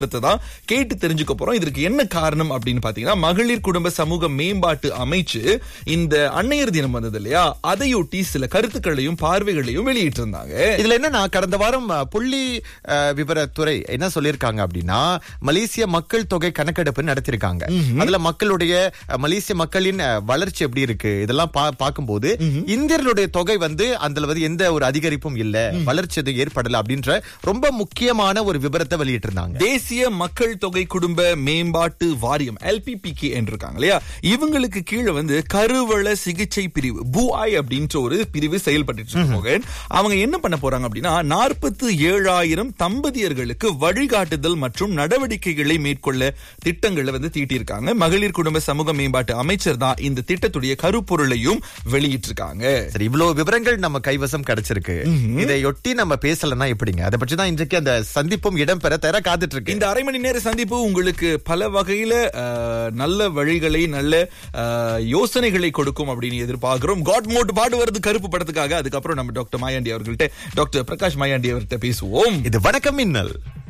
தான் கேட்டு தெரிஞ்சுக்க போறோம் இதற்கு என்ன காரணம் அப்படின்னு பாத்தீங்கன்னா மகளிர் குடும்ப சமூக மேம்பாட்டு அமைச்சு இந்த அன்னையர் தினம் வந்தது இல்லையா அதையொட்டி சில கருத்துக்களையும் பார்வைகளையும் வெளியிட்டு இருந்தாங்க இதுல என்னன்னா கடந்த வாரம் அஹ், புள்ளி அஹ், விவரத்துறை என்ன சொல்லியிருக்காங்க அப்படின்னா மலேசிய மக்கள் தொகை கணக்கெடுப்பு நடத்திருக்காங்க அதுல மக்களுடைய அஹ், மலேசிய மக்களின் அஹ், வளர்ச்சி எப்படி இருக்கு இதெல்லாம் பா- பார்க்கும்போது இந்தியர்களுடைய தொகை வந்து அதுல வந்து எந்த ஒரு அதிகரிப்பும் இல்ல வளர்ச்சி எதுவும் ஏற்படல அப்படின்ற ரொம்ப முக்கியமான ஒரு விவரத்தை வெளியிட்டிருந்தாங்க தேசிய மக்கள் தொகை குடும்ப மேம்பாட்டு வாரியம் எல்பிபிகே இருக்காங்க இல்லையா இவங்களுக்கு கீழே வந்து கருவள சிகிச்சை பிரிவு பூஆய் அப்படின்ற ஒரு பிரிவு செயல்பட்டு இருக்கு மோகன். அவங்க என்ன பண்ண போறாங்க அப்படின்னா நாற்பத்தி ஏழாயிரம் தம்பதியர்களுக்கு வழிகாட்டுதல் மற்றும் நடவடிக்கைகளை மேற்கொள்ள திட்டங்களை வந்து தீட்டியிருக்காங்க மகளிர் குடும்ப சமூக மேம்பாட்டு அமைச்சர் தான் இந்த திட்டத்துடைய கருப்பொருளையும் வெளியிட்டிருக்காங்க சரி இவ்வளவு விவரங்கள் நம்ம கைவசம் கிடைச்சிருக்கு இதையொட்டி நம்ம பேசலன்னா எப்படிங்க அதை பற்றி தான் இன்றைக்கு அந்த சந்திப்பும் இடம்பெற தர காத்துட்டு இருக்கு இந்த அரை மணி நேர சந்திப்பு உங்களுக்கு பல வகையில அஹ், நல்ல வழிகளை நல்ல அஹ், யோசனைகளை கொடுக்கும் அப்படின்னு எதிர்பார்க்கிறோம் காட் மோட் பாடுவது கருப்பு படத்துக்காக அதுக்கப்புறம் நம்ம டாக்டர் மாயாண்டி அவர்கள்ட்ட டாக்டர் பிரகாஷ் மாயாண்டி அவர்கிட்ட பேசுவோம் இது வணக்கம் மின்னல்